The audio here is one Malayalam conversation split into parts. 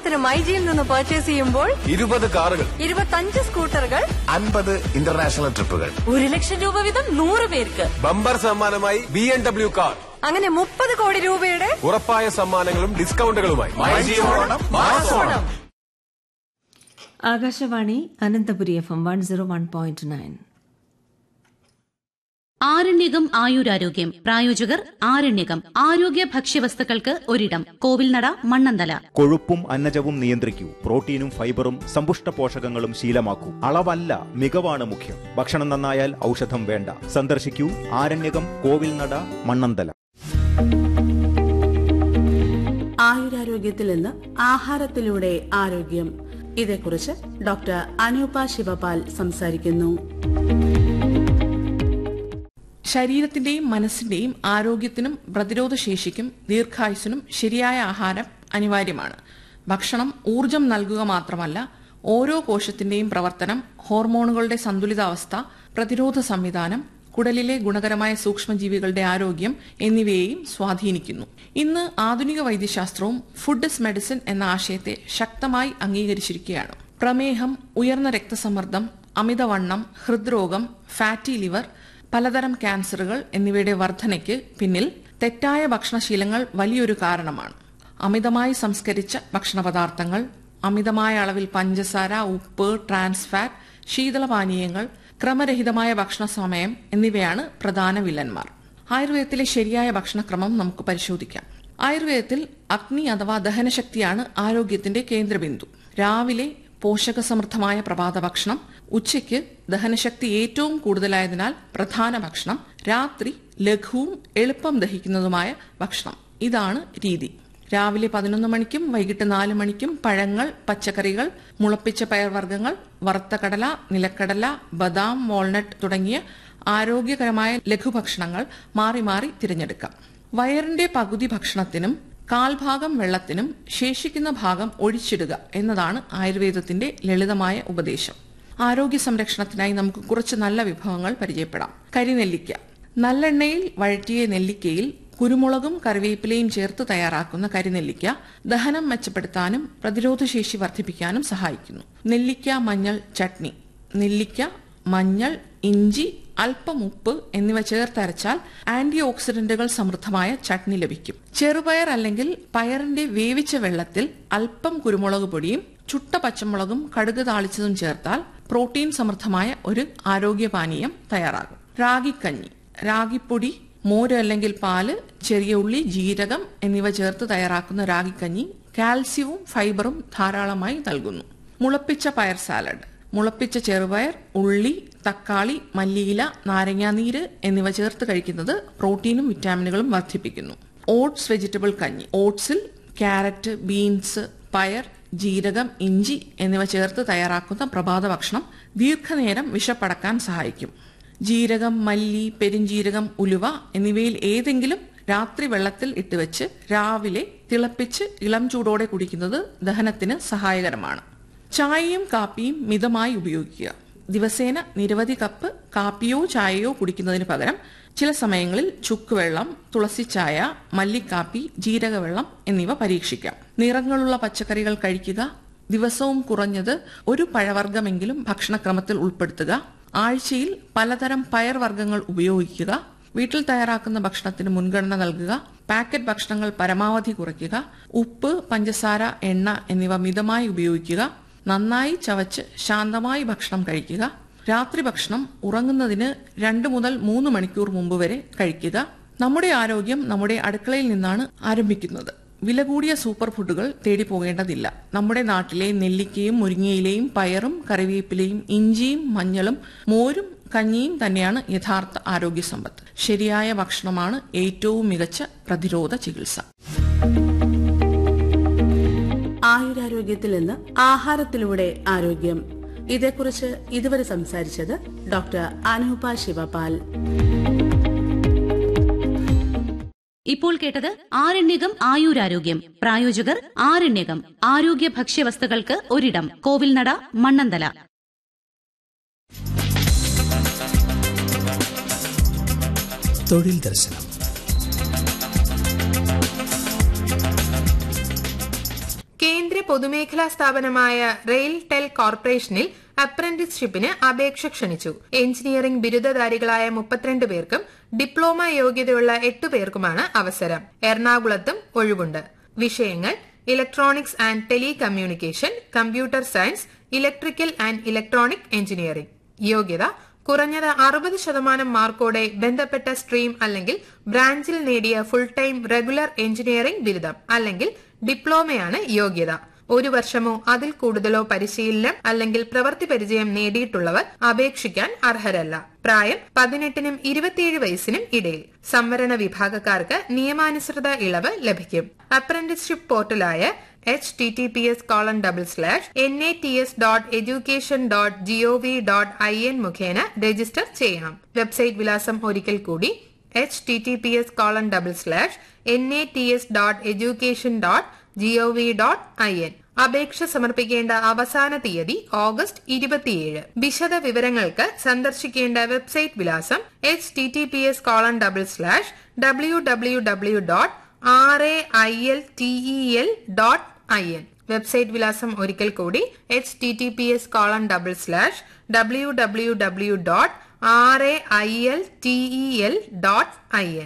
ഉദാഹരണത്തിന് മൈജിയിൽ നിന്ന് പർച്ചേസ് ചെയ്യുമ്പോൾ ഇരുപത് കാറുകൾ ഇരുപത്തഞ്ച് സ്കൂട്ടറുകൾ അൻപത് ഇന്റർനാഷണൽ ട്രിപ്പുകൾ ഒരു ലക്ഷം രൂപ വീതം നൂറ് പേർക്ക് ബമ്പർ സമ്മാനമായി ബി എം ഡബ്ല്യു കാർ അങ്ങനെ മുപ്പത് കോടി രൂപയുടെ ഉറപ്പായ സമ്മാനങ്ങളും ഡിസ്കൗണ്ടുകളുമായി Onam Akashvani Ananthapuri F M one zero one point nine ആരണ്യകം ആയുരാരോഗ്യം പ്രായോജകർ ആരണ്യകം ആരോഗ്യ ഭക്ഷ്യവസ്തുക്കൾക്ക് ഒരിടം കോവിൽനട മണ്ണന്തല കൊഴുപ്പും അന്നജവും നിയന്ത്രിക്കൂ പ്രോട്ടീനും ഫൈബറും സമ്പുഷ്ട പോഷകങ്ങളും ശീലമാക്കൂ അളവല്ല മികവാണ് മുഖ്യം ഭക്ഷണം നന്നായാൽ ഔഷധം വേണ്ട സന്ദർശിക്കൂ ആരണ്യകം കോവിൽനട മണ്ണന്തല ആയുരാരോഗ്യത്തിൽ നിന്ന് ആഹാരത്തിലൂടെ ആരോഗ്യം ഇതേക്കുറിച്ച് ഡോക്ടർ അനൂപ ശിവപാൽ സംസാരിക്കുന്നു ശരീരത്തിന്റെയും മനസ്സിന്റെയും ആരോഗ്യത്തിനും പ്രതിരോധശേഷിക്കും ദീർഘായുസിനും ശരിയായ ആഹാരം അനിവാര്യമാണ് ഭക്ഷണം ഊർജം നൽകുക മാത്രമല്ല ഓരോ കോശത്തിന്റെയും പ്രവർത്തനം ഹോർമോണുകളുടെ സന്തുലിതാവസ്ഥ പ്രതിരോധ സംവിധാനം കുടലിലെ ഗുണകരമായ സൂക്ഷ്മജീവികളുടെ ആരോഗ്യം എന്നിവയെയും സ്വാധീനിക്കുന്നു ഇന്ന് ആധുനിക വൈദ്യശാസ്ത്രവും ഫുഡ് ഇസ് മെഡിസിൻ എന്ന ആശയത്തെ ശക്തമായി അംഗീകരിച്ചിരിക്കുകയാണ് പ്രമേഹം ഉയർന്ന രക്തസമ്മർദ്ദം അമിതവണ്ണം ഹൃദ്രോഗം ഫാറ്റി ലിവർ പലതരം ക്യാൻസറുകൾ എന്നിവയുടെ വർധനയ്ക്ക് പിന്നിൽ തെറ്റായ ഭക്ഷണശീലങ്ങൾ വലിയൊരു കാരണമാണ് അമിതമായി സംസ്കരിച്ച ഭക്ഷണപദാർത്ഥങ്ങൾ അമിതമായ അളവിൽ പഞ്ചസാര ഉപ്പ് ട്രാൻസ് ഫാറ്റ് ശീതളപാനീയങ്ങൾ ക്രമരഹിതമായ ഭക്ഷണ സമയം എന്നിവയാണ് പ്രധാന വില്ലന്മാർ ആയുർവേദത്തിലെ ശരിയായ ഭക്ഷണക്രമം നമുക്ക് പരിശോധിക്കാം ആയുർവേദത്തിൽ അഗ്നി അഥവാ ദഹനശക്തിയാണ് ആരോഗ്യത്തിന്റെ കേന്ദ്രബിന്ദു രാവിലെ പോഷകസമൃദ്ധമായ പ്രഭാത ഭക്ഷണം ഉച്ചയ്ക്ക് ദഹനശക്തി ഏറ്റവും കൂടുതലായതിനാൽ പ്രധാന ഭക്ഷണം രാത്രി ലഘുവും എളുപ്പം ദഹിക്കുന്നതുമായ ഭക്ഷണം ഇതാണ് രീതി രാവിലെ പതിനൊന്ന് മണിക്കും വൈകിട്ട് നാല് മണിക്കും പഴങ്ങൾ പച്ചക്കറികൾ മുളപ്പിച്ച പയർവർഗ്ഗങ്ങൾ വറുത്ത കടല നിലക്കടല ബദാം വാൾനട്ട് തുടങ്ങിയ ആരോഗ്യകരമായ ലഘുഭക്ഷണങ്ങൾ മാറി മാറി തിരഞ്ഞെടുക്കാം വയറിന്റെ പകുതി ഭക്ഷണത്തിനും കാൽഭാഗം വെള്ളത്തിനും ശേഷിക്കുന്ന ഭാഗം ഒഴിച്ചിടുക എന്നതാണ് ആയുർവേദത്തിന്റെ ലളിതമായ ഉപദേശം ആരോഗ്യ സംരക്ഷണത്തിനായി നമുക്ക് കുറച്ച് നല്ല വിഭവങ്ങൾ പരിചയപ്പെടാം കരിനെല്ലിക്ക നല്ലെണ്ണയിൽ വഴറ്റിയ നെല്ലിക്കയിൽ കുരുമുളകും കറിവേപ്പിലയും ചേർത്ത് തയ്യാറാക്കുന്ന കരിനെല്ലിക്ക ദഹനം മെച്ചപ്പെടുത്താനും പ്രതിരോധശേഷി വർദ്ധിപ്പിക്കാനും സഹായിക്കുന്നു നെല്ലിക്ക മഞ്ഞൾ ചട്നി നെല്ലിക്ക മഞ്ഞൾ ഇഞ്ചി അല്പം ഉപ്പ് എന്നിവ ചേർത്തരച്ചാൽ ആന്റി ഓക്സിഡന്റുകൾ സമൃദ്ധമായ ചട്നി ലഭിക്കും ചെറുപയർ അല്ലെങ്കിൽ പയറിന്റെ വേവിച്ച വെള്ളത്തിൽ അല്പം കുരുമുളക് പൊടിയും ചുട്ട പച്ചമുളകും കടുക് താളിച്ചതും ചേർത്താൽ പ്രോട്ടീൻ സമൃദ്ധമായ ഒരു ആരോഗ്യപാനീയം തയ്യാറാകും റാഗിക്കഞ്ഞി റാഗിപ്പൊടി മോര് അല്ലെങ്കിൽ പാല് ചെറിയ ഉള്ളി ജീരകം എന്നിവ ചേർത്ത് തയ്യാറാക്കുന്ന റാഗിക്കഞ്ഞി കാൽസ്യവും ഫൈബറും ധാരാളമായി നൽകുന്നു മുളപ്പിച്ച പയർ സാലഡ് മുളപ്പിച്ച ചെറുപയർ ഉള്ളി തക്കാളി മല്ലിയില നാരങ്ങാനീര് എന്നിവ ചേർത്ത് കഴിക്കുന്നത് പ്രോട്ടീനും വിറ്റാമിനുകളും വർദ്ധിപ്പിക്കുന്നു ഓട്സ് വെജിറ്റബിൾ കഞ്ഞി ഓട്സിൽ ക്യാരറ്റ് ബീൻസ് പയർ ജീരകം ഇഞ്ചി എന്നിവ ചേർത്ത് തയ്യാറാക്കുന്ന പ്രഭാത ഭക്ഷണം ദീർഘനേരം വിശപ്പടക്കാൻ സഹായിക്കും ജീരകം മല്ലി പെരിഞ്ജീരകം ഉലുവ എന്നിവയിൽ ഏതെങ്കിലും രാത്രി വെള്ളത്തിൽ ഇട്ടുവെച്ച് രാവിലെ തിളപ്പിച്ച് ഇളം ചൂടോടെ കുടിക്കുന്നത് ദഹനത്തിന് സഹായകരമാണ് ചായയും കാപ്പിയും മിതമായി ഉപയോഗിക്കുക ദിവസേന നിരവധി കപ്പ് കാപ്പിയോ ചായയോ കുടിക്കുന്നതിന് പകരം ചില സമയങ്ങളിൽ ചുക്കുവെള്ളം തുളസിച്ചായ മല്ലിക്കാപ്പി ജീരകവെള്ളം എന്നിവ പരീക്ഷിക്കാം നിറങ്ങളുള്ള പച്ചക്കറികൾ കഴിക്കുക ദിവസവും കുറഞ്ഞത് ഒരു പഴവർഗ്ഗമെങ്കിലും ഭക്ഷണക്രമത്തിൽ ഉൾപ്പെടുത്തുക ആഴ്ചയിൽ പലതരം പയർവർഗ്ഗങ്ങൾ ഉപയോഗിക്കുക വീട്ടിൽ തയ്യാറാക്കുന്ന ഭക്ഷണത്തിന് മുൻഗണന നൽകുക പാക്കറ്റ് ഭക്ഷണങ്ങൾ പരമാവധി കുറയ്ക്കുക ഉപ്പ് പഞ്ചസാര എണ്ണ എന്നിവ മിതമായി ഉപയോഗിക്കുക നന്നായി ചവച്ച് ശാന്തമായി ഭക്ഷണം കഴിക്കുക രാത്രി ഭക്ഷണം ഉറങ്ങുന്നതിന് രണ്ട് മുതൽ മൂന്ന് മണിക്കൂർ മുമ്പ് വരെ കഴിക്കുക നമ്മുടെ ആരോഗ്യം നമ്മുടെ അടുക്കളയിൽ നിന്നാണ് ആരംഭിക്കുന്നത് വില കൂടിയ സൂപ്പർ ഫുഡുകൾ തേടി പോകേണ്ടതില്ല നമ്മുടെ നാട്ടിലെ നെല്ലിക്കയും മുരിങ്ങയിലയും പയറും കറിവേപ്പിലയും ഇഞ്ചിയും മഞ്ഞളും മോരും കഞ്ഞിയും തന്നെയാണ് യഥാർത്ഥ ആരോഗ്യ സമ്പത്ത് ശരിയായ ഭക്ഷണമാണ് ഏറ്റവും മികച്ച പ്രതിരോധ ചികിത്സ ആയുരാരോഗ്യത്തിൽ നിന്ന് ആഹാരത്തിലൂടെ ആരോഗ്യം ഇതേക്കുറിച്ച് ഇതുവരെ സംസാരിച്ചത് ഡോക്ടർ അനൂപ ശിവപാൽ ഇപ്പോൾ കേട്ടത് ആരണ്യകം ആയുരാരോഗ്യം പ്രായോജകർ ആരണ്യകം ആരോഗ്യ ഭക്ഷ്യവസ്തുക്കൾക്ക് ഒരിടം കോവിൽനട മണ്ണന്തല തൊഴിൽ ദർശനം കേന്ദ്ര പൊതുമേഖലാ സ്ഥാപനമായ റെയിൽ ടെൽ കോർപ്പറേഷനിൽ അപ്രന്റീസ്ഷിപ്പിന് അപേക്ഷ ക്ഷണിച്ചു എഞ്ചിനീയറിംഗ് ബിരുദധാരികളായ മുപ്പത്തിരണ്ട് പേർക്കും ഡിപ്ലോമ യോഗ്യതയുള്ള എട്ടു പേർക്കുമാണ് അവസരം എറണാകുളത്തും ഒഴിവുണ്ട് വിഷയങ്ങൾ electronics and telecommunication computer science electrical and electronic engineering യോഗ്യത കുറഞ്ഞത് അറുപത് ശതമാനം മാർക്കോടെ ബന്ധപ്പെട്ട സ്ട്രീം അല്ലെങ്കിൽ ബ്രാഞ്ചിൽ നേടിയ ഫുൾ ടൈം റെഗുലർ എഞ്ചിനീയറിംഗ് ബിരുദം അല്ലെങ്കിൽ ഡിപ്ലോമയാണ് യോഗ്യത ഒരു വർഷമോ അതിൽ കൂടുതലോ പരിശീലനം അല്ലെങ്കിൽ പ്രവൃത്തി പരിചയം നേടിയിട്ടുള്ളവർ അപേക്ഷിക്കാൻ അർഹരല്ല പ്രായം പതിനെട്ടിനും ഇരുപത്തിയേഴ് വയസ്സിനും ഇടയിൽ സംവരണ വിഭാഗക്കാർക്ക് നിയമാനുസൃത ഇളവ് ലഭിക്കും അപ്രന്റീസ്ഷിപ്പ് പോർട്ടലായ H T T P S colon double slash N A T S dot education dot G O V dot I N മുഖേന രജിസ്റ്റർ ചെയ്യണം വെബ്സൈറ്റ് വിലാസം ഒരിക്കൽ കൂടി H T T P S colon double slash N A T S dot education dot G O V dot I N അപേക്ഷ സമർപ്പിക്കേണ്ട അവസാന തീയതി ഓഗസ്റ്റ് ഇരുപത്തിയേഴ് വിശദ വിവരങ്ങൾക്ക് സന്ദർശിക്കേണ്ട വെബ്സൈറ്റ് വിലാസം H T T P S colon double slash W W W dot R A I L T E L dot I N website വിലാസം ഒരിക്കൽ കൂടി H T T P S colon double slash W W W dot R A I L T E L dot I N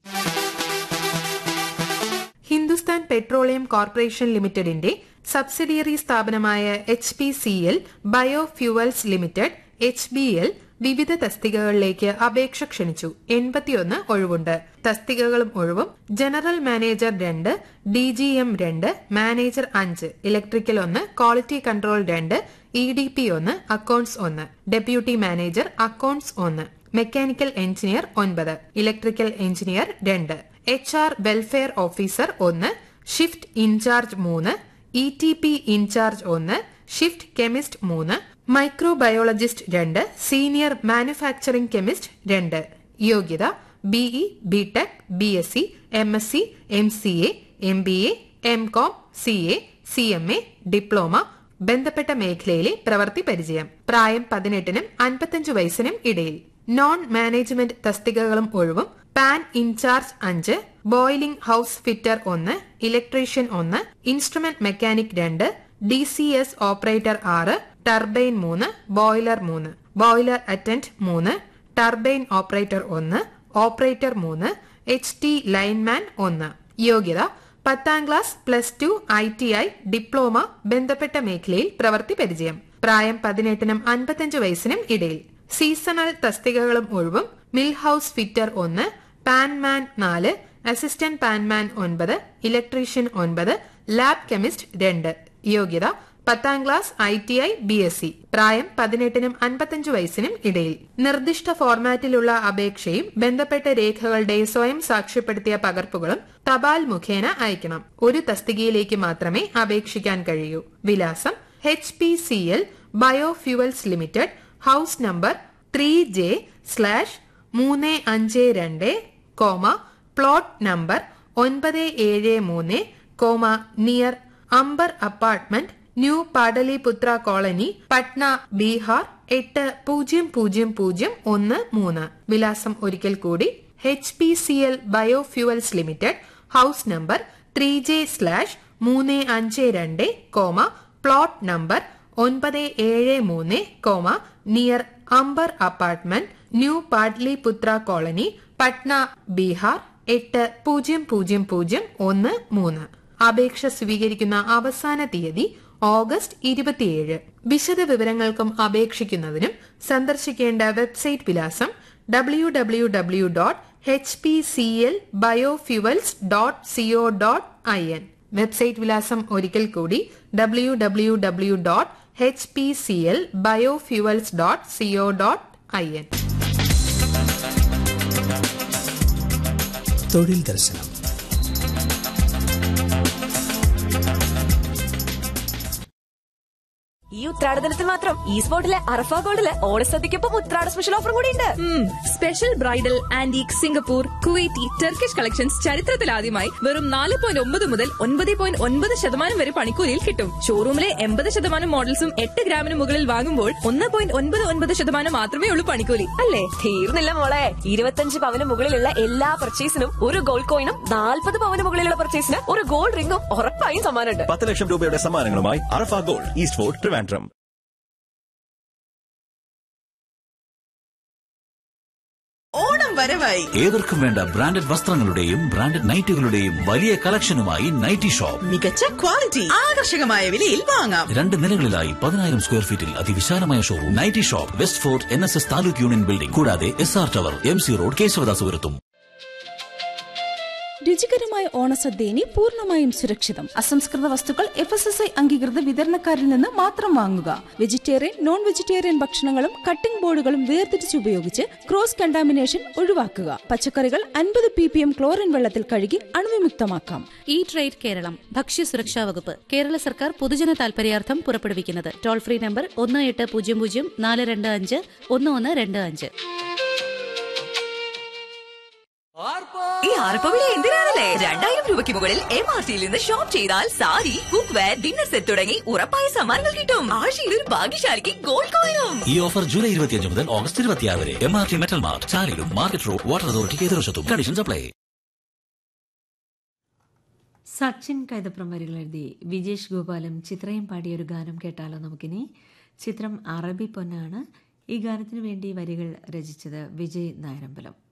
Hindustan petroleum corporation ലിമിറ്റഡിന്റെ സബ്സിഡിയറി സ്ഥാപനമായ H P C L biofuels limited H B L വിവിധ തസ്തികകളിലേക്ക് അപേക്ഷ ക്ഷണിച്ചു എൺപത്തിയൊന്ന് ഒഴിവുണ്ട് തസ്തികകളും ഒഴിവും ജനറൽ മാനേജർ രണ്ട് ഡി ജി എം രണ്ട് മാനേജർ അഞ്ച് ഇലക്ട്രിക്കൽ ഒന്ന് ക്വാളിറ്റി കൺട്രോൾ രണ്ട് ഇ ഡി പി ഒന്ന് അക്കൌണ്ട്സ് ഒന്ന് ഡെപ്യൂട്ടി മാനേജർ അക്കൌണ്ട്സ് ഒന്ന് മെക്കാനിക്കൽ എഞ്ചിനീയർ ഒൻപത് ഇലക്ട്രിക്കൽ എഞ്ചിനീയർ രണ്ട് എച്ച് ആർ വെൽഫെയർ ഓഫീസർ ഒന്ന് ഷിഫ്റ്റ് ഇൻചാർജ് മൂന്ന് ഇ ടി പി ഇൻചാർജ് ഒന്ന് ഷിഫ്റ്റ് കെമിസ്റ്റ് മൂന്ന് മൈക്രോബയോളജിസ്റ്റ് രണ്ട് സീനിയർ മാനുഫാക്ചറിംഗ് കെമിസ്റ്റ് രണ്ട് യോഗ്യത BE B Tech B S C M S C M C A M B A M com C A C M A diploma ബന്ധപ്പെട്ട മേഖലയിലെ പ്രവൃത്തി പരിചയം പ്രായം പതിനെട്ടിനും അൻപത്തിയഞ്ച് വയസ്സിനും ഇടയിൽ നോൺ മാനേജ്മെന്റ് തസ്തികകളും ഒഴിവും പാൻ ഇൻചാർജ് അഞ്ച് ബോയിലിംഗ് ഹൌസ് ഫിറ്റർ ഒന്ന് ഇലക്ട്രീഷ്യൻ ഒന്ന് ഇൻസ്ട്രുമെന്റ് മെക്കാനിക് രണ്ട് ഡി സി എസ് ഓപ്പറേറ്റർ ആറ് ടർബൈൻ മൂന്ന് ബോയിലർ മൂന്ന് ബോയിലർ അറ്റൻഡ് മൂന്ന് ടർബൈൻ ഓപ്പറേറ്റർ ഒന്ന് ഓപ്പറേറ്റർ മൂന്ന് എച്ച് ടി ലൈൻമാൻ ഒന്ന് യോഗ്യത പത്താം class plus two I T I diploma ബന്ധപ്പെട്ട മേഖലയിൽ പ്രവൃത്തി പരിചയം പ്രായം പതിനെട്ടിനും അൻപത്തിയഞ്ച് വയസ്സിനും ഇടയിൽ സീസണൽ തസ്തികകളും ഒഴിവും മിൽ ഹൌസ് ഫിറ്റർ ഒന്ന് പാൻമാൻ നാല് അസിസ്റ്റന്റ് പാൻമാൻ ഒൻപത് ഇലക്ട്രീഷ്യൻ ഒൻപത് ലാബ് കെമിസ്റ്റ് രണ്ട് യോഗ്യത പത്താം class I T I B S C പ്രായം പതിനെട്ടിനും അൻപത്തിയഞ്ച് വയസ്സിനും ഇടയിൽ നിർദ്ദിഷ്ട ഫോർമാറ്റിലുള്ള അപേക്ഷയും ബന്ധപ്പെട്ട രേഖകളുടെ സ്വയം സാക്ഷ്യപ്പെടുത്തിയ പകർപ്പുകളും തപാൽ മുഖേന അയക്കണം ഒരു തസ്തികയിലേക്ക് മാത്രമേ അപേക്ഷിക്കാൻ കഴിയൂ വിലാസം H P C L biofuels limited house number three J slash മൂന്ന് അഞ്ച് രണ്ട് കോമ പ്ലോട്ട് നമ്പർ ഒൻപത് ഏഴ് മൂന്ന് comma near Ambar apartment new Pataliputra colony Patna Bihar എട്ട് പൂജ്യം പൂജ്യം പൂജ്യം ഒന്ന് മൂന്ന് വിലാസം ഒരിക്കൽ കൂടി H P C L biofuels limited house number three J slash മൂന്ന് അഞ്ച് രണ്ട് കോമ പ്ലോട്ട് നമ്പർ ഒൻപത് ഏഴ് മൂന്ന് comma near Ambar apartment new Patliputra colony Patna Bihar എട്ട് പൂജ്യം പൂജ്യം പൂജ്യം ഒന്ന് മൂന്ന് അപേക്ഷ സ്വീകരിക്കുന്ന അവസാന തീയതി ഓഗസ്റ്റ് ഇരുപത്തിയേഴ് വിശദ വിവരങ്ങൾക്കും അപേക്ഷിക്കുന്നതിനും സന്ദർശിക്കേണ്ട വെബ്സൈറ്റ് വിലാസം W W W dot H P C L biofuels dot co dot I N website വിലാസം ഒരിക്കൽ കൂടി W W W dot H P C L biofuels dot co dot I N തൊഴിൽ ദർശനം ഈ ഉത്രാട ദിനത്തിൽ മാത്രം ഈ സ്പോട്ടിലെ അറഫ ഗോൾഡില് ഓണസദ്യക്കൊപ്പം ഉത്രാട സ്പെഷ്യൽ ഓഫർ കൂടി ഉണ്ട് special bridal antique Singapore Kuwaiti Turkish collections ചരിത്രത്തിലാദ്യമായി വെറും നാല് പോയിന്റ് ഒമ്പത് മുതൽ ഒൻപത് പോയിന്റ് ഒൻപത് ശതമാനം വരെ പണിക്കൂലിയിൽ കിട്ടും ഷോറൂമിലെ എൺപത് ശതമാനം മോഡൽസും എട്ട് ഗ്രാമിന് മുകളിൽ വാങ്ങുമ്പോൾ ഒന്ന് പോയിന്റ് ഒൻപത് ഒൻപത് ശതമാനം മാത്രമേ ഉള്ളൂ പണിക്കൂലി അല്ലേ തീർന്നില്ല മോളെ ഇരുപത്തഞ്ച് പവന് മുകളിലുള്ള എല്ലാ പർച്ചേസിനും ഒരു ഗോൾഡ് കോയിനും നാൽപ്പത് പവന് മുകളിലുള്ള പർച്ചേസിന് ഒരു ഗോൾഡ് റിംഗും ഉറപ്പായും സമ്മാനമുണ്ട് പത്ത് ലക്ഷം രൂപയുടെ സമ്മാനങ്ങളുമായി Arafa gold east fort Trivandrum Onam വരവായി ഏവർക്കും വേണ്ട ബ്രാൻഡഡ് വസ്ത്രങ്ങളുടെയും ബ്രാൻഡഡ് നൈറ്റുകളുടെയും വലിയ കളക്ഷനുമായി നൈറ്റി ഷോപ്പ് മികച്ച ക്വാളിറ്റി ആകർഷകമായ വിലയിൽ വാങ്ങാം രണ്ട് നിലകളിലായി പതിനായിരം സ്ക്വയർ ഫീറ്റിൽ അതിവിശാലമായ showroom nighty shop west fort N S S Taluk union building കൂടാതെ S R tower M C road കേശവദാസുപുരത്തും രുചികരമായ ഓണസദ്യ ഇനി പൂർണ്ണമായും സുരക്ഷിതം അസംസ്കൃത വസ്തുക്കൾ എഫ് എസ് എസ് ഐ അംഗീകൃത വിതരണക്കാരിൽ നിന്ന് മാത്രം വാങ്ങുക വെജിറ്റേറിയൻ നോൺ വെജിറ്റേറിയൻ ഭക്ഷണങ്ങളും കട്ടിംഗ് ബോർഡുകളും വേർതിരിച്ച് ഉപയോഗിച്ച് ക്രോസ് കണ്ടാമിനേഷൻ ഒഴിവാക്കുക പച്ചക്കറികൾ അൻപത് പി പി എം ക്ലോറിൻ വെള്ളത്തിൽ കഴുകി അണുവിമുക്തമാക്കാം ഈ ട്രേഡ് കേരളം ഭക്ഷ്യസുരക്ഷാ വകുപ്പ് കേരള സർക്കാർ പൊതുജന താൽപര്യാർത്ഥം പുറപ്പെടുവിക്കുന്നത് ടോൾ ഫ്രീ നമ്പർ ഒന്ന് എട്ട് പൂജ്യം പൂജ്യം നാല് രണ്ട് അഞ്ച് ഒന്ന് ഒന്ന് രണ്ട് അഞ്ച് ഈ ആർപ്പവിളി എന്തിനാണല്ലേ രണ്ടായിരം രൂപയ്ക്ക് മുകളിൽ എം ആർ സിയിൽ നിന്ന് ഷോപ്പ് ചെയ്താൽ sari cookware dinner set തുടങ്ങി ഉറപ്പായ സമ്മാനങ്ങൾ കിട്ടും ആഴ്ചയിൽ ഒരു ഭാഗ്യശാലിക്ക് ഗോൾഡ് കോയിനും ഈ ഓഫർ ജൂലൈ ഇരുപത്തിയഞ്ച് മുതൽ ഓഗസ്റ്റ് ഇരുപത്തിയാറ് വരെ M R T metal mart ചാലിലും മാർക്കറ്റ് റോഡ് വാട്ടർ അതോറിറ്റി എതിർവശത്തും കണ്ടീഷൻസ് അപ്ലൈ സച്ചിൻ കൈതപ്രം വരികൾ എഴുതി വിജേഷ് ഗോപാലും ചിത്രയും പാടിയ ഒരു ഗാനം കേട്ടാലോ നമുക്കിനി ചിത്രം അറബി പൊന്നാണ് ഈ ഗാനത്തിനു വേണ്ടി വരികൾ രചിച്ചത് വിജയ് നായരമ്പലം